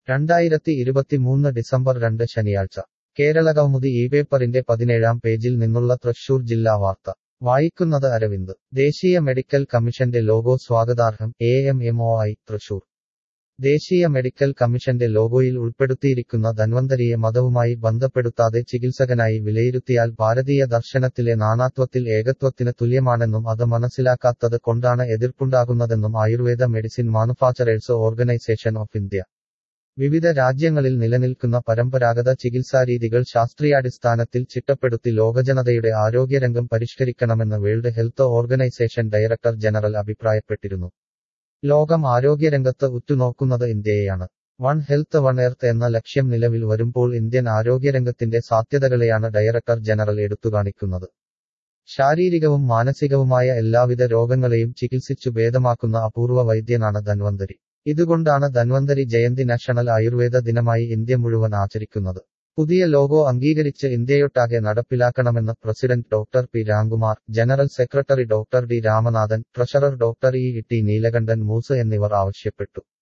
രണ്ടായിരത്തി ഇരുപത്തിമൂന്ന് ഡിസംബർ രണ്ട് ശനിയാഴ്ച കേരളകൗമുദി ഈ പേപ്പറിന്റെ പതിനേഴാം പേജിൽ നിന്നുള്ള തൃശൂർ ജില്ലാ വാർത്ത വായിക്കുന്നത് അരവിന്ദ് ദേശീയ മെഡിക്കൽ കമ്മീഷന്റെ ലോഗോ സ്വാഗതാർഹം A M M O I Thrissur ദേശീയ മെഡിക്കൽ കമ്മീഷന്റെ ലോഗോയിൽ ഉൾപ്പെടുത്തിയിരിക്കുന്ന ധന്വന്തരിയെ മതവുമായി ബന്ധപ്പെടുത്താതെ ചികിത്സകനായി വിലയിരുത്തിയാൽ ഭാരതീയ ദർശനത്തിലെ നാനാത്വത്തിൽ ഏകത്വത്തിന് തുല്യമാണെന്നും അത് മനസ്സിലാക്കാത്തത് കൊണ്ടാണ് എതിർപ്പുണ്ടാകുന്നതെന്നും Ayurveda medicine manufacturers organisation of India വിവിധ രാജ്യങ്ങളിൽ നിലനിൽക്കുന്ന പരമ്പരാഗത ചികിത്സാരീതികൾ ശാസ്ത്രീയാടിസ്ഥാനത്തിൽ ചിട്ടപ്പെടുത്തി ലോകജനതയുടെ ആരോഗ്യരംഗം പരിഷ്കരിക്കണമെന്ന് world health organisation director general അഭിപ്രായപ്പെട്ടിരുന്നു ലോകം ആരോഗ്യരംഗത്ത് ഉറ്റുനോക്കുന്നത് ഇന്ത്യയെയാണ് വൺ ഹെൽത്ത് വൺ എർത്ത് എന്ന ലക്ഷ്യം നിലവിൽ വരുമ്പോൾ ഇന്ത്യൻ ആരോഗ്യരംഗത്തിന്റെ സാധ്യതകളെയാണ് ഡയറക്ടർ ജനറൽ എടുത്തുകാണിക്കുന്നത് ശാരീരികവും മാനസികവുമായ എല്ലാവിധ രോഗങ്ങളെയും ചികിത്സിച്ചു ഭേദമാക്കുന്ന അപൂർവ വൈദ്യനാണ് ധന്വന്തരി ഇതുകൊണ്ടാണ് ധന്വന്തരി ജയന്തി നാഷണൽ ആയുർവേദ ദിനമായി ഇന്ത്യ മുഴുവൻ ആചരിക്കുന്നത് പുതിയ ലോഗോ അംഗീകരിച്ച് ഇന്ത്യയൊട്ടാകെ നടപ്പിലാക്കണമെന്ന് president doctor P Ramkumar general secretary doctor D Ramanathan treasurer doctor E T Neelakandhan Moos എന്നിവർ ആവശ്യപ്പെട്ടു